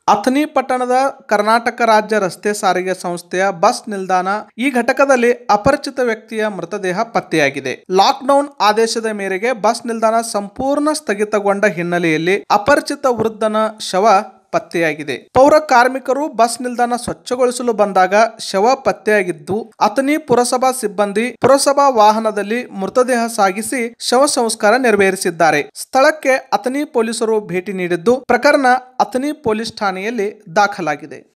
ಅಥಣಿ ಪಟ್ಟಣದ ಕರ್ನಾಟಕ ರಾಜ್ಯ ರಸ್ತೆ ಸಾರಿಗೆ ಸಂಸ್ಥೆಯ ಬಸ್ ನಿಲ್ದಾಣ ಈ ಘಟಕದಲ್ಲಿ ಅಪರಿಚಿತ ವ್ಯಕ್ತಿಯ ಮೃತದೇಹ ಪತ್ತೆಯಾಗಿದೆ ಲಾಕ್ಡೌನ್ ಆದೇಶದ ಮೇರೆಗೆ ಬಸ್ ನಿಲ್ದಾಣ ಸಂಪೂರ್ಣ ಸ್ಥಗಿತಗೊಂಡ ಹಿನ್ನೆಲೆಯಲ್ಲಿ ಅಪರಿಚಿತ ವೃದ್ಧನ ಶವ ಪತ್ತೆಯಾಗಿದೆ ಪೌರ ಕಾರ್ಮಿಕರು ಬಸ್ ನಿಲ್ದಾಣ ಸ್ವಚ್ಛಗೊಳಿಸಲು ಬಂದಾಗ ಶವ ಪತ್ತೆಯಾಗಿದ್ದು ಅಥಣಿ ಪುರಸಭಾ ಸಿಬ್ಬಂದಿ ಪುರಸಭಾ ವಾಹನದಲ್ಲಿ ಮೃತದೇಹ ಸಾಗಿಸಿ ಶವ ಸಂಸ್ಕಾರ ನೆರವೇರಿಸಿದ್ದಾರೆ ಸ್ಥಳಕ್ಕೆ ಅಥಣಿ ಪೊಲೀಸರು ಭೇಟಿ ನೀಡಿದ್ದು ಪ್ರಕರಣ ಅಥಣಿ ಪೊಲೀಸ್ ಠಾಣೆಯಲ್ಲಿ ದಾಖಲಾಗಿದೆ